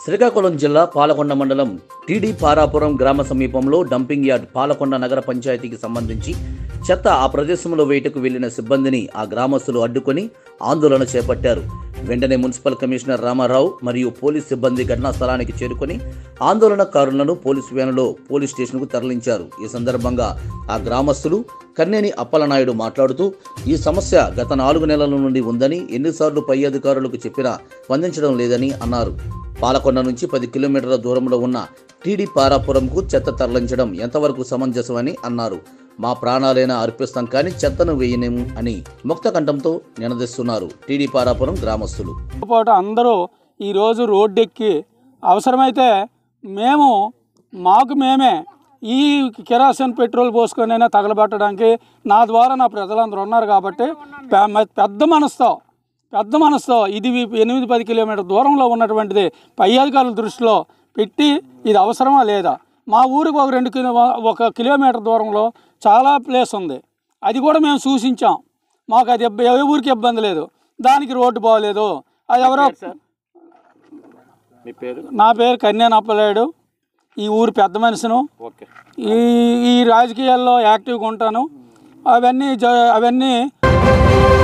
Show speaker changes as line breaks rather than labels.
శ్రీకాకుళం జిల్లా పాలకొండ మండలం టీడీ పారాపురం గ్రామ సమీపంలో డంపింగ్ యార్డ్ పాలకొండ నగర పంచాయతీకి సంబంధించి చెత్త ఆ ప్రదేశంలో వేటకు వెళ్లిన సిబ్బందిని ఆ గ్రామస్తులు అడ్డుకొని ఆందోళన చేపట్టారు వెంటనే మున్సిపల్ కమిషనర్ రామారావు మరియు పోలీస్ సిబ్బంది ఘటనా స్థలానికి చేరుకొని ఆందోళనకారులను పోలీసు వ్యానులో పోలీస్ స్టేషన్కు తరలించారు ఈ సందర్భంగా ఆ గ్రామస్తులు కన్నేని అప్పలనాయుడు మాట్లాడుతూ ఈ సమస్య గత నాలుగు నెలల నుండి ఉందని ఎన్నిసార్లు పై అధికారులకు చెప్పినా స్పందించడం లేదని అన్నారు పాలకొండ నుంచి పది కిలోమీటర్ల దూరంలో ఉన్న టీడీ పారాపురంకు చెత్త తరలించడం ఎంతవరకు సమంజసమని అన్నారు మా ప్రాణాలైనా అర్పిస్తాం కానీ చెత్తను వేయనేము అని ముక్త కంఠంతో నినదిస్తున్నారు టీడీ పారాపురం గ్రామస్తులు
పాటు అందరూ ఈరోజు రోడ్డెక్కి అవసరమైతే మేము మాకు మేమే ఈ కిరాసిన్ పెట్రోల్ పోసుకొనైనా తగలబెట్టడానికి నా ద్వారా నా ప్రజలందరూ ఉన్నారు కాబట్టి పె- మ- పెద్ద మనసుతో పెద్ద మనసుతో ఇది వి- ఎనిమిది పది కిలోమీటర్ దూరంలో ఉన్నటువంటిది పై అధికారుల దృష్టిలో పెట్టి ఇది అవసరమా లేదా మా ఊరికి ఒక రెండు కిలో ఒక కిలోమీటర్ దూరంలో చాలా ప్లేస్ ఉంది అది కూడా మేము సూచించాం మాకు అది ఇబ్బ- ఏ ఊరికి ఇబ్బంది లేదు దానికి రోడ్డు బాగలేదు అది ఎవరో
మీ పేరు
నా పేరు కన్యానప్పలేడు ఈ ఊరు పెద్ద మనిషిను
ఓకే
ఈ ఈ రాజకీయాల్లో యాక్టివ్గా ఉంటాను అవన్నీ జ అవన్నీ